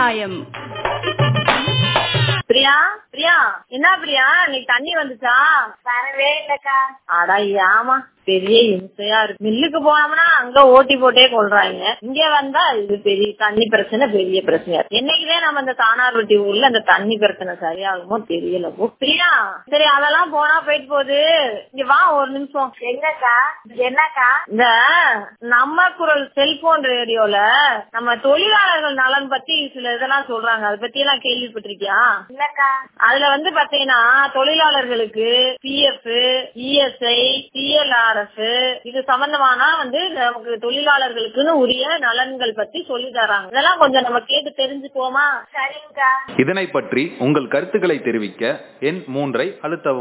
நியாயம் பிரியா பிரியா என்ன பிரியா இன்னைக்கு தண்ணி வந்துச்சா வரவே இல்லக்கா அடா ஆமா பெரிய இம்சையா இருக்கு மில்லுக்கு போனோம்னா அங்க ஓட்டி போட்டே கொள்றாங்க இங்க வந்தா இது பெரிய தண்ணி பிரச்சனை பெரிய பிரச்சனையா இருக்கு. என்னைக்குதான் நம்ம இந்த தானார்வட்டி ஊர்ல அந்த தண்ணி பிரச்சனை சரியாகுமோ தெரியல ஓ, பிரியா சரி அதெல்லாம் போனா போயிட்டு போகுது இங்க வா ஒரு நிமிஷம் எங்கக்கா என்னக்கா இந்த நம்ம குரல் செல்போன் ரேடியோல நம்ம தொழிலாளர்கள் நலன் பத்தி சில இதெல்லாம் சொல்றாங்க அதை பத்தி எல்லாம் கேள்விப்பட்டிருக்கியா இல்லக்கா அதுல வந்து பாத்தீங்கன்னா தொழிலாளர்களுக்கு பிஎஃப் இஎஸ்ஐ சிஎல்ஆர்எஃப் இது சம்பந்தமான வந்து நமக்கு தொழிலாளர்களுக்குன்னு உரிய நலன்கள் பத்தி சொல்லி தராங்க இதெல்லாம் கொஞ்சம் நம்ம கேட்டு தெரிஞ்சுக்குவோமா சரிங்கக்கா இதனை பற்றி உங்கள் கருத்துக்களை தெரிவிக்க எண் மூன்றை அழுத்தவும்